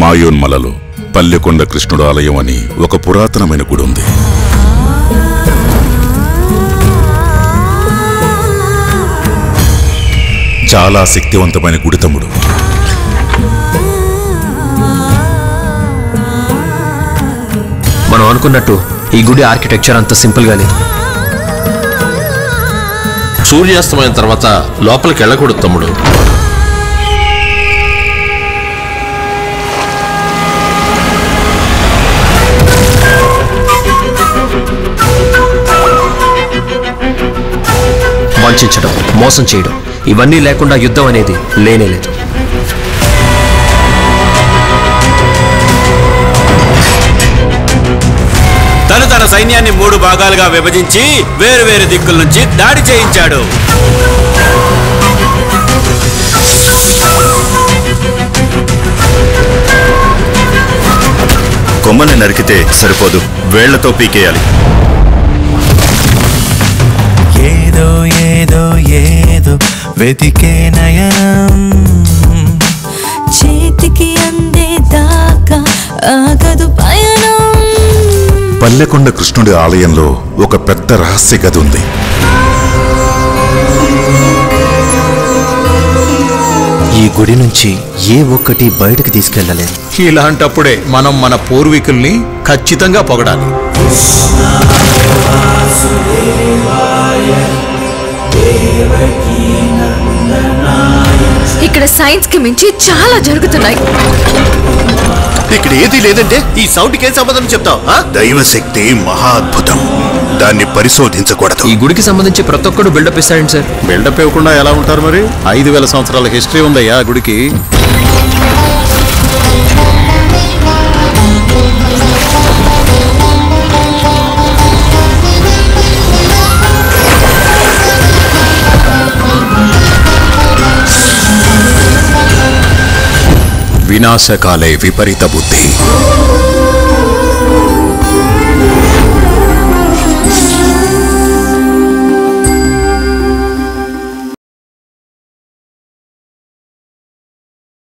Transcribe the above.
మాయోన్మలలో పల్లెకొండ కృష్ణుడు ఆలయం అని ఒక పురాతనమైన గుడి ఉంది చాలా శక్తివంతమైన గుడి తమ్ముడు మనం అనుకున్నట్టు ఈ గుడి ఆర్కిటెక్చర్ అంత సింపుల్ గా లేదు సూర్యాస్తమైన తర్వాత లోపలికి వెళ్ళకూడదు తమ్ముడు వంచడం మోసం చేయడం ఇవన్నీ లేకుండా యుద్ధం అనేది లేనే లేదు తను తన సైన్యాన్ని మూడు భాగాలుగా విభజించి వేరు వేరు దిక్కుల నుంచి దాడి చేయించాడు కొమ్మని నరికితే సరిపోదు వేళ్లతో పీకేయాలి ఏదో ఏదో ఏదో వెతికే నయనం చేతికి అందే దాకా ఆగదు పయనం పల్లెకొండ కృష్ణుడి ఆలయంలో ఒక పెద్ద రహస్య గది ఉంది ఈ గుడి నుంచి ఏ ఒక్కటి బయటకు తీసుకెళ్లలేదు ఇలాంటప్పుడే మనం మన పూర్వీకుల్ని ఖచ్చితంగా పొగడాలి ఇక్కడ సైన్స్ కి మించి చాలా జరుగుతున్నాయి ఇక్కడ ఏది లేదంటే ఈ సౌండ్కి ఏం సంబంధం చెప్తావు దైవశక్తి మహా అద్భుతం దాన్ని పరిశోధించకూడదు ఈ గుడికి సంబంధించి ప్రతి ఒక్కడు బిల్డప్ ఇస్తాడండి సార్ బిల్డప్ ఇవ్వకుండా ఎలా ఉంటారు మరి ఐదు వేల సంవత్సరాల హిస్టరీ ఉందయ్యా ఆ గుడికి వినాశకాలే విపరీత బుద్ధి